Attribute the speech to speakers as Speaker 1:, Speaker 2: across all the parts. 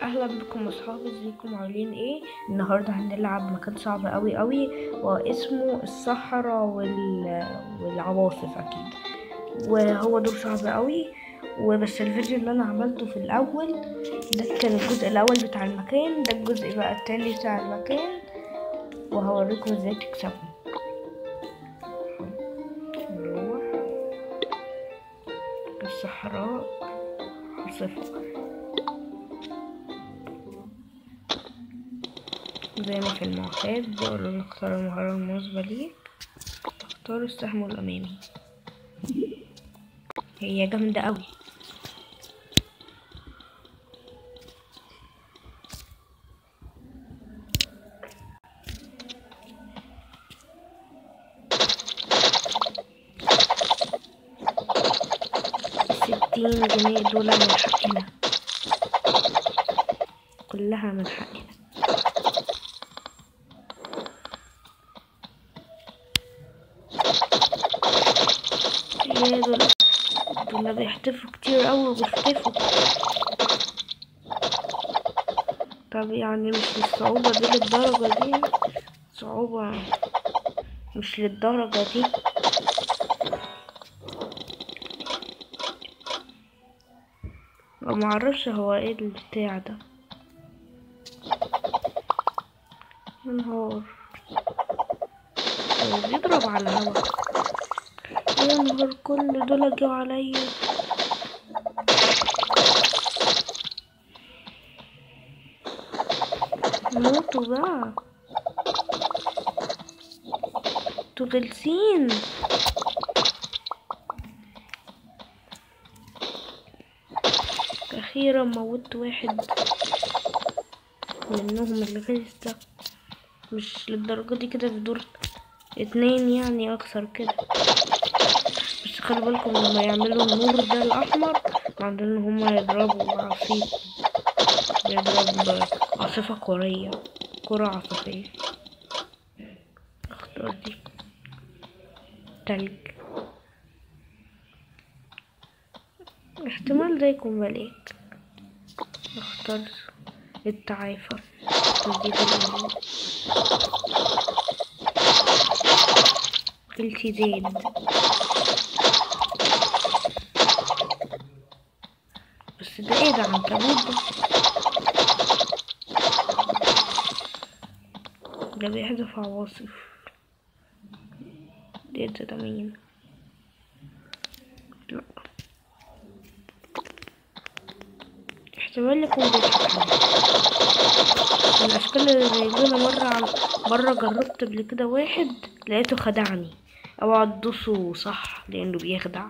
Speaker 1: اهلا بكم اصحابي ازيكم عاملين ايه النهارده هنلعب مكان صعب قوي قوي واسمه الصحراء وال... والعواصف اكيد وهو دور صعب قوي وبس الفيديو اللي انا عملته في الاول ده كان الجزء الاول بتاع المكان ده الجزء بقى التاني بتاع المكان وهوريكم ازاي تكسبوا نروح الصحراء عاصفة زي ما في المعتاد بقول لك اختار المهارة المناسبة ليك تختار السهم الأمامي هي جامدة أوي ستين جنيه دول من حقنا كلها من حقنا يا دول دول بيحتفوا كتير أوي وبيختفوا طب يعني مش بالصعوبة دي للدرجة دي صعوبة مش للدرجة دي معرفش هو ايه البتاع ده نهار هو بيضرب على الهوا يا نهار كل دول جوا عليا موتوا بقى انتوا غلسين اخيرا موت واحد منهم الغيث ده مش للدرجة دي كده في دور اتنين يعني اكثر كده بس خلي بالكم لما يعملوا النور ده الاحمر بعدين ان هما يضربوا عصيب يضرب عاصفة كورية كرة عاصفية اختار دي تلج احتمال ده يكون ملاك اختار التعافى تجديد الأمل التزاد بس ده ايه ده عنكبوت ده ده بيحذف عواصف ده ده ده مين لا احتمال يكون بيضحك عليا الاشكال اللي زي دول مرة عم مرة جربت قبل كده واحد لقيته خدعني اوعى تدوسه صح لانه بيخدع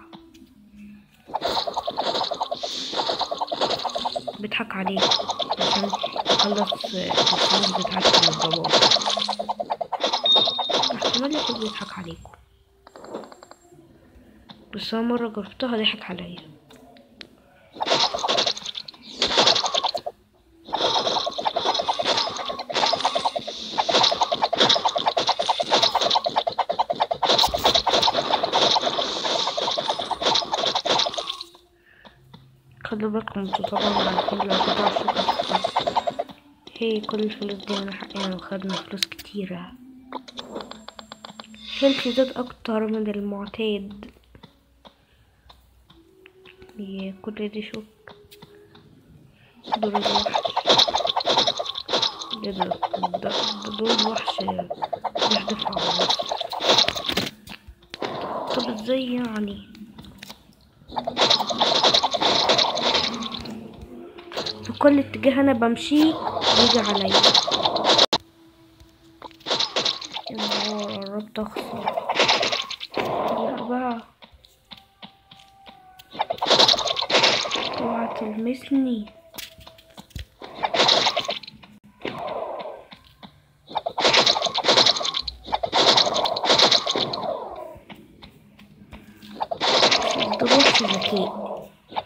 Speaker 1: بيضحك عليك عشان يخلص الفلوس بتاعتك من بابا احتمال يكون بيضحك عليكم بس انا مرة جربتها ضحك عليا خلوا بالكم انتوا طبعا عارفين لو قطع الشوكة هي كل الفلوس دي من حقنا وخدنا فلوس كتيرة شلتي زاد اكتر من المعتاد هي كل دي شوك دول الوحش ايه ده ده- دول الوحش بيحدف على الناس طب ازاي يعني في كل اتجاه انا بمشيه بيجي عليا يا نهار قربت اخسر لا بقى اوعى تلمسني متضربش ذكاء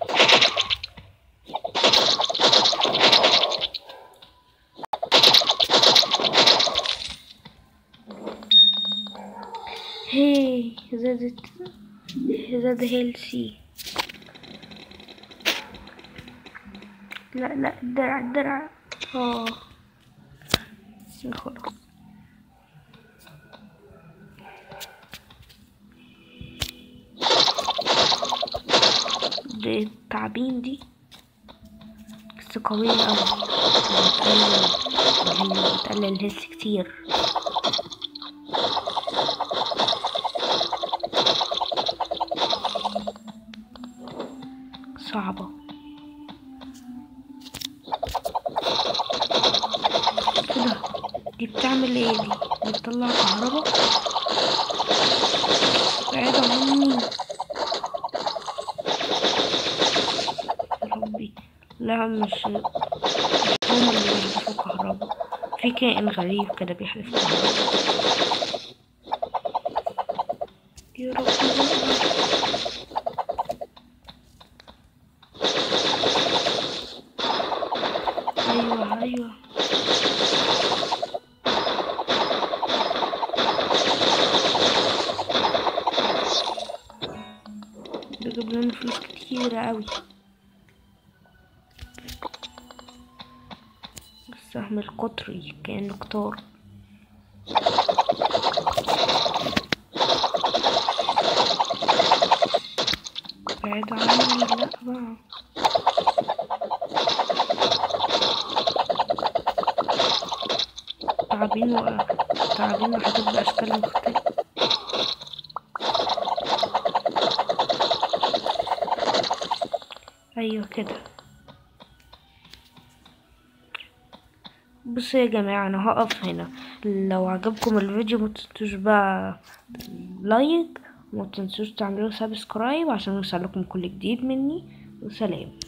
Speaker 1: هي زادت زاد هيلسي لا لا الدرع الدرع اه خلاص دي التعابين دي بس قوية أوي بتقلل بتقلل الهيلث كتير صعبة كده دي بتعمل ايه دي بتطلع كهرباء بعيد عني يا ربي لا مش مش هما اللي بيحدفوا كهرباء في كائن غريب كده بيحدف كهرباء يا رب ايوه ايوه بيجيب لنا فلوس كتيرة أوي السهم القطري كأنه قطار بعيد عني لأ بقى تعابين و... تعابين وحاجات بأشكال مختلفة أيوة كده بصوا يا جماعة أنا هقف هنا لو عجبكم الفيديو متنسوش بقى لايك ومتنسوش تعملوا سبسكرايب عشان يوصلكم كل جديد مني وسلام